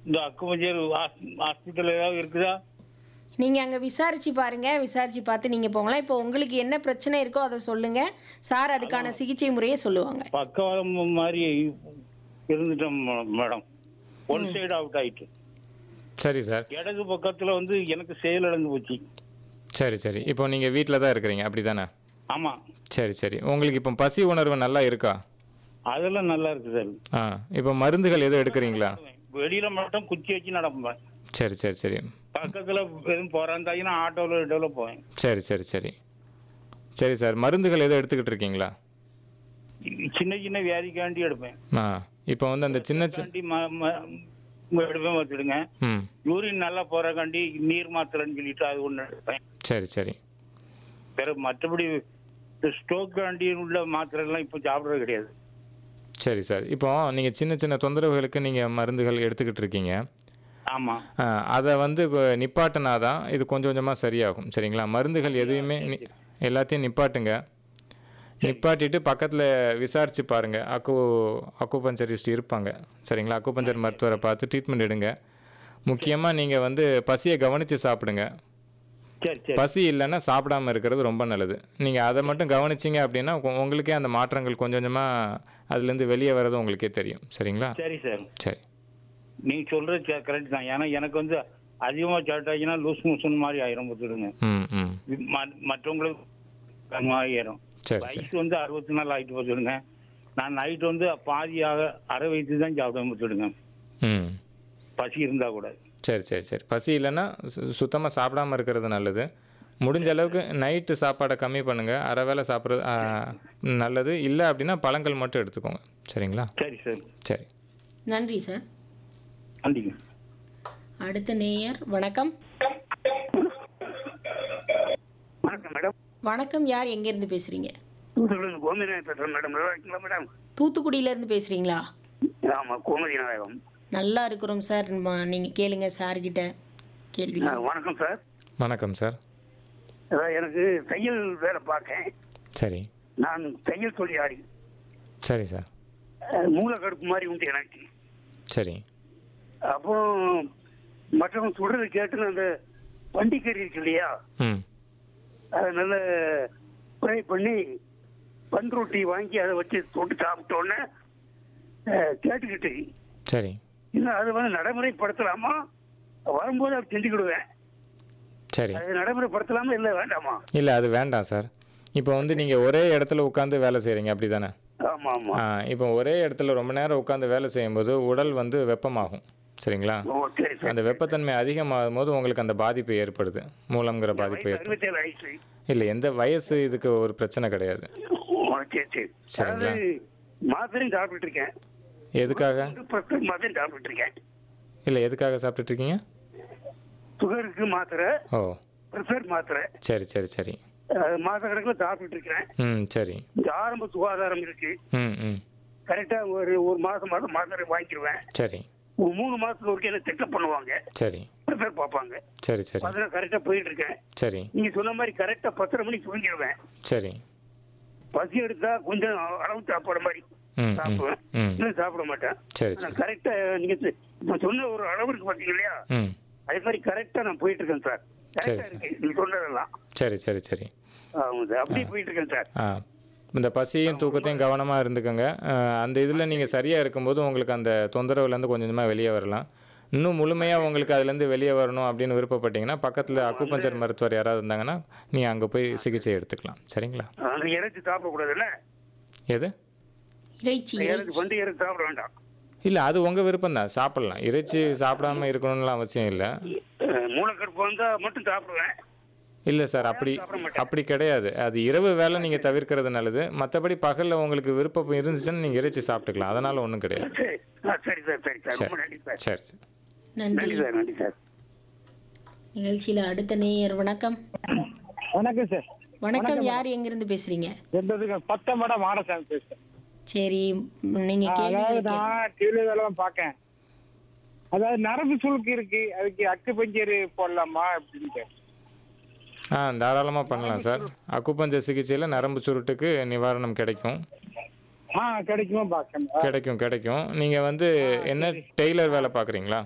இந்த acupuncture hospital ஏதாவது இருக்குதா நீங்கள் அங்கே விசாரிச்சு பாருங்க விசாரிச்சு பார்த்து நீங்கள் போகலாம் இப்போ உங்களுக்கு என்ன பிரச்சனை இருக்கோ அதை சொல்லுங்க சார் அதுக்கான சிகிச்சை முறையை சொல்லுவாங்க பக்கவாதம் மாதிரி இருந்துட்டோம் மேடம் ஒன் சைடு அவுட் ஆயிட்டு சரி சார் இடது பக்கத்துல வந்து எனக்கு செயலிழந்து போச்சு சரி சரி இப்போ நீங்கள் வீட்டில் தான் இருக்கிறீங்க அப்படி தானே ஆமா சரி சரி உங்களுக்கு இப்போ பசி உணர்வு நல்லா இருக்கா அதெல்லாம் நல்லா இருக்கு சார் ஆ இப்போ மருந்துகள் எதுவும் எடுக்கிறீங்களா வெளியில மட்டும் குச்சி வச்சு நடப்பேன் சரி சரி சரி பக்கத்துல எதுவும் போறாந்தாங்கன்னா ஆட்டோல இடத்துல போவேன் சரி சரி சரி சரி சார் மருந்துகள் எதுவும் எடுத்துக்கிட்டு இருக்கீங்களா சின்ன சின்ன வியாதிக்காண்டி எடுப்பேன் ஆ இப்போ வந்து அந்த சின்ன சி காண்டி ம- ம- எடுப்பேன் பார்த்துடுங்க ம் யூரின் நல்லா போறக்காண்டி நீர் மாத்திரைன்னு சொல்லிட்டு அது ஒண்ணு எடுப்பேன் சரி சரி பிறகு மற்றபடி ஸ்டோக் காண்டி உள்ள மாத்திரை எல்லாம் இப்போ சாப்பிடுறது கிடையாது சரி சார் இப்போ நீங்கள் சின்ன சின்ன தொந்தரவுகளுக்கு நீங்கள் மருந்துகள் எடுத்துக்கிட்டு இருக்கீங்க ஆமா ஆ, அதை வந்து கொ- நிப்பாட்டினா தான் இது கொஞ்சம் கொஞ்சமாக சரியாகும் சரிங்களா மருந்துகள் எதுவுமே நி- எல்லாத்தையும் நிப்பாட்டுங்க நிப்பாட்டிட்டு பக்கத்தில் விசாரிச்சு பாருங்கள் அக்கு அக்குபஞ்சரிஸ்ட் இருப்பாங்க சரிங்களா அக்குபஞ்சர் மருத்துவரை பார்த்து ட்ரீட்மெண்ட் எடுங்க முக்கியமாக நீங்கள் வந்து பசியை கவனித்து சாப்பிடுங்க சரி சரி பசி இல்லைன்னா சாப்பிடாம இருக்கிறது ரொம்ப நல்லது நீங்கள் அதை மட்டும் கவனிச்சிங்க அப்படின்னா உ- உங்களுக்கே அந்த மாற்றங்கள் கொஞ்சம் கொஞ்சமாக அதுலேருந்து வெளியே வர்றது உங்களுக்கே தெரியும் சரிங்களா சரி சார் சரி நீங்க சொல்றது கரெக்ட் தான் ஏன்னா எனக்கு வந்து அதிகமா சாப்பிட்டாச்சுன்னா லூஸ் மோஷன் மாதிரி ஆயிரும் பார்த்துடுங்க ம் ம் ம- மற்றவங்களுக்கு அது மாதிரி ஆயிரும் சரி சரி வயசு வந்து அறுபத்தி நாலு ஆயிட்டு பார்த்துடுங்க நான் நைட் வந்து பாதியாக அரை வயிற்று தான் சாப்பிட பார்த்துடுங்க ம் பசி இருந்தா கூட சரி சரி சரி பசி இல்லைன்னா சுத்தமாக சாப்பிடாம இருக்கிறது நல்லது முடிஞ்ச அளவுக்கு நைட்டு சாப்பாடை கம்மி பண்ணுங்கள் அரை வேளை சாப்பிட்றது ஆ, நல்லது இல்லை அப்படின்னா பழங்கள் மட்டும் எடுத்துக்கோங்க சரிங்களா சரி சார் சரி நன்றி சார் நன்றிங்க அடுத்த நேயர் வணக்கம் வணக்கம் மேடம் வணக்கம் யார் எங்கேருந்து பேசுகிறீங்க தூத்துக்குடி கோமதி பேசுறேன் மேடம் நல்லா இருக்கீங்களா மேடம் தூத்துக்குடியிலேருந்து பேசுகிறீங்களா ஆமா கோமதி நாயகம் நல்லா இருக்கிறோம் சார் நீங்கள் கேளுங்க சார்கிட்ட கேள்வி ஆ, வணக்கம் சார் வணக்கம் சார் அதான் எனக்கு தையல் வேலை பார்க்கேன் சரி நான் தையல் தொழிலாளி சரி சார் அஹ், மூலக்கடுப்பு மாதிரி உண்டு எனக்கு சரி அப்போ மற்றவங்க சொல்றது கேட்டு நான் அந்த வண்டிக்கறி இருக்கு இல்லையா ம் அதை நல்ல ஃப்ரை பண்ணி பன் ரொட்டி வாங்கி அதை வச்சு தொட்டு சாப்பிட்டோன்னே அஹ், கேட்டுக்கிட்டு சரி இன்னும் அது வந்து நடைமுறைப்படுத்தலாமா வரும்போது அதை செஞ்சுக்கிடுவேன் சரி அது நடைமுறைப்படுத்தலாமா இல்லை வேண்டாமா இல்லை அது வேண்டாம் சார் இப்போ வந்து நீங்கள் ஒரே இடத்துல உட்காந்து வேலை செய்கிறீங்க அப்படி தானே ஆமா ஆமா இப்போ ஒரே இடத்துல ரொம்ப நேரம் உட்காந்து வேலை செய்யும்போது உடல் வந்து வெப்பமாகும் சரிங்களா ஓ சரி சரி அந்த வெப்பத்தன்மை அதிகமாகும் போது உங்களுக்கு அந்த பாதிப்பு ஏற்படுது மூலம்ங்கிற பாதிப்பு வயசு ஏற்படுது அறுபத்தேழு ஆயிடுச்சு இல்லை எந்த வயசு இதுக்கு ஒரு பிரச்சனை கிடையாது ஓ, சரி சரி சரிங்களா? அதாவது மாத்திரையும் சாப்பிட்டு இருக்கேன் எதுக்காக பிரஷர் மாத்திரையும் சாப்பிட்டு இருக்கேன் இல்லை எதுக்காக சாப்பிட்டுட்டு இருக்கீங்க சுகருக்கு மாத்திரை ஓ பிரஷர் மாத்திரை சரி சரி சரி அது மாச கணக்கில் சாப்பிட்டு இருக்கிறேன் ம் சரி இந்த ஆரம்ப சுகாதாரம் இருக்கு ம் ம் கரெக்டா ஒரு ஒரு மாசம் மாதம் மாத்திரை வாங்கிடுவேன் சரி ஒரு மூணு மாசத்துக்கு ஒருக்கே என்ன செக்அப் பண்ணுவாங்க சரி பிரஷர் பார்ப்பாங்க சரி சரி அதெல்லாம் கரெக்டா போயிட்டு இருக்கேன் சரி நீங்க சொன்ன மாதிரி கரெக்டா பத்தரை மணிக்கு தூங்கிடுவேன் சரி பசி எடுத்தா கொஞ்சம் அளவு சாப்பாடு மாதிரி ம் ம் சாப்பிடுவேன் ம் இன்னும் சாப்பிட மாட்டேன் சரி ஆனா சரி கரெக்டா நீங்க சொ- இப்ப சொன்ன ஒரு அளவு இருக்கு பாத்தீங்க இல்லையா ம் அதே மாதிரி கரெக்டா நான் போயிட்டு இருக்கேன் சார் கரெக்டா சரி, இருக்கு நீங்க சொன்னதெல்லாம் சரி சரி சரி ஆமாம் சார் அப்படியே போயிட்டு இருக்கேன் சார் ஆ இந்த பசியும் தூக்கத்தையும் கவனமாக இருந்துக்கோங்க ஆ, அந்த இதில் நீங்கள் சரியாக இருக்கும்போது உங்களுக்கு அந்த தொந்தரவுலேருந்து கொஞ்சம் கொஞ்சமாக வெளியே வரலாம் இன்னும் முழுமையாக உங்களுக்கு அதுலேருந்து வெளியே வரணும் அப்படின்னு விருப்பப்பட்டீங்கன்னா பக்கத்தில் அக்குபஞ்சர் மருத்துவர் யாராவது இருந்தாங்கன்னா நீங்கள் அங்கே போய் சிகிச்சை எடுத்துக்கலாம் சரிங்களா அந்த இறைச்சி சாப்பிடக்கூடாதுல்ல எது இறைச்சி இறைச்சி இறைச்சி வந்து இறைச்சி சாப்பிட வேண்டாம் இல்லை அது உங்கள் விருப்பம் தான் சாப்பிட்லாம் இறைச்சி சாப்பிடாம இருக்கணும்லாம் அவசியம் இல்லை அஹ் மூலக்கடுப்பு வந்தா மட்டும் சாப்பிடுவேன் இல்லை சார் அப்படி அப்படி கிடையாது அது இரவு வேலை நீங்கள் தவிர்க்கிறது நல்லது மற்றபடி பகலில் உங்களுக்கு விருப்பம் இருந்துச்சுன்னா நீங்கள் இறைச்சி சாப்பிட்டுக்கலாம் அதனால் ஒன்றும் கிடையாது சரி ஆ, சரி சார் சரி சார் ரொம்ப நன்றி சார் சரி நன்றி நன்றி சார் நன்றி சார் நிகழ்ச்சியில் அடுத்த நேயர் வணக்கம் வணக்கம் சார் வணக்கம் யார் எங்கிருந்து பேசுறீங்க என்பதுக்கு பத்தம்பட மாடசாமி பேசுறேன் சரி நீங்க அதாவது கேள்வி நான் டிவில வேலை பார்க்கேன் அதாவது நரம்பு சுளுக்கு இருக்கு அதுக்கு அக்கு பஞ்சர் போடலாமா அப்படின்னு கேட்டேன். ஆ தாராளமாக பண்ணலாம் சார் அக்குப்பஞ்சர் சிகிச்சையில் நரம்பு சுருட்டுக்கு நிவாரணம் கிடைக்கும் ஆ கிடைக்குமா பார்க்கணும் கிடைக்கும் கிடைக்கும் நீங்கள் வந்து என்ன டெய்லர் வேலை பார்க்குறீங்களா